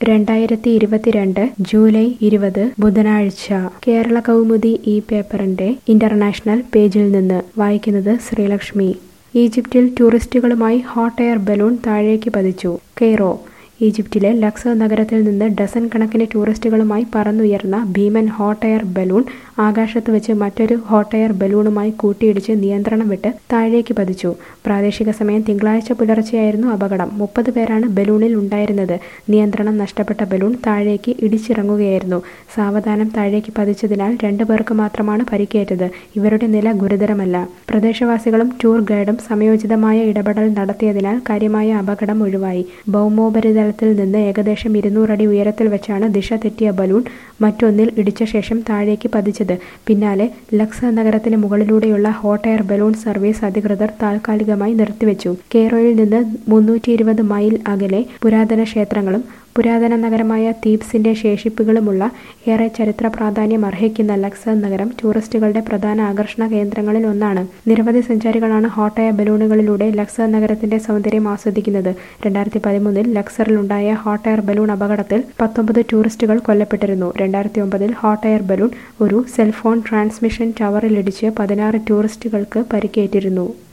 രണ്ടായിരത്തി ഇരുപത്തിരണ്ട് ജൂലൈ ഇരുപത് ബുധനാഴ്ച കേരള കൗമുദി ഈ പേപ്പറിന്റെ ഇന്റർനാഷണൽ പേജിൽ നിന്ന് വായിക്കുന്നത് ശ്രീലക്ഷ്മി ഈജിപ്തിൽ ടൂറിസ്റ്റുകളുമായി ഹോട്ട് എയർ ബലൂൺ താഴേക്ക് പതിച്ചു കെയ്റോ ഈജിപ്തിലെ ലക്സ നഗരത്തിൽ നിന്ന് ഡസൻ കണക്കിന് ടൂറിസ്റ്റുകളുമായി പറന്നുയർന്ന ഭീമൻ ഹോട്ട് എയർ ബലൂൺ ആകാശത്ത് വെച്ച് മറ്റൊരു ഹോട്ട് എയർ ബലൂണുമായി കൂട്ടിയിടിച്ച് നിയന്ത്രണം വിട്ട് താഴേക്ക് പതിച്ചു പ്രാദേശിക സമയം തിങ്കളാഴ്ച പുലർച്ചെയായിരുന്നു അപകടം മുപ്പത് പേരാണ് ബലൂണിൽ ഉണ്ടായിരുന്നത് നിയന്ത്രണം നഷ്ടപ്പെട്ട ബലൂൺ താഴേക്ക് ഇടിച്ചിറങ്ങുകയായിരുന്നു സാവധാനം താഴേക്ക് പതിച്ചതിനാൽ രണ്ടു പേർക്ക് മാത്രമാണ് പരിക്കേറ്റത് ഇവരുടെ നില ഗുരുതരമല്ല പ്രദേശവാസികളും ടൂർ ഗൈഡും സമയോചിതമായ ഇടപെടൽ നടത്തിയതിനാൽ കാര്യമായ അപകടം ഒഴിവായി ഭൗമോപരിതലത്തിൽ നിന്ന് ഏകദേശം ഇരുന്നൂറടി ഉയരത്തിൽ വെച്ചാണ് ദിശ തെറ്റിയ ബലൂൺ മറ്റൊന്നിൽ ഇടിച്ച ശേഷം താഴേക്ക് പതിച്ചത് പിന്നാലെ ലക്സ നഗരത്തിന് മുകളിലൂടെയുള്ള ഹോട്ട് എയർ ബലൂൺ സർവീസ് അധികൃതർ താൽക്കാലികമായി നിർത്തിവെച്ചു കെയ്റോയിൽ നിന്ന് മുന്നൂറ്റി ഇരുപത് മൈൽ അകലെ പുരാതന ക്ഷേത്രങ്ങളും പുരാതന നഗരമായ തീബ്സിന്റെ ശേഷിപ്പുകളുമുള്ള ഏറെ ചരിത്ര പ്രാധാന്യം അർഹിക്കുന്ന ലക്സ നഗരം ടൂറിസ്റ്റുകളുടെ പ്രധാന ആകർഷണ കേന്ദ്രങ്ങളിൽ ഒന്നാണ് നിരവധി സഞ്ചാരികളാണ് ഹോട്ട് എയർ ബലൂണുകളിലൂടെ ലക്സ നഗരത്തിന്റെ സൗന്ദര്യം ആസ്വദിക്കുന്നത് രണ്ടായിരത്തി പതിമൂന്നിൽ ലക്സറിലുണ്ടായ ഹോട്ട് എയർ ബലൂൺ അപകടത്തിൽ പത്തൊമ്പത് ടൂറിസ്റ്റുകൾ കൊല്ലപ്പെട്ടിരുന്നു രണ്ടായിരത്തി ഒമ്പതിൽ ഹോട്ട് എയർ ബലൂൺ ഒരു സെൽഫോൺ ട്രാൻസ്മിഷൻ ടവറിലിടിച്ച് പതിനാറ് ടൂറിസ്റ്റുകൾക്ക് പരിക്കേറ്റിരുന്നു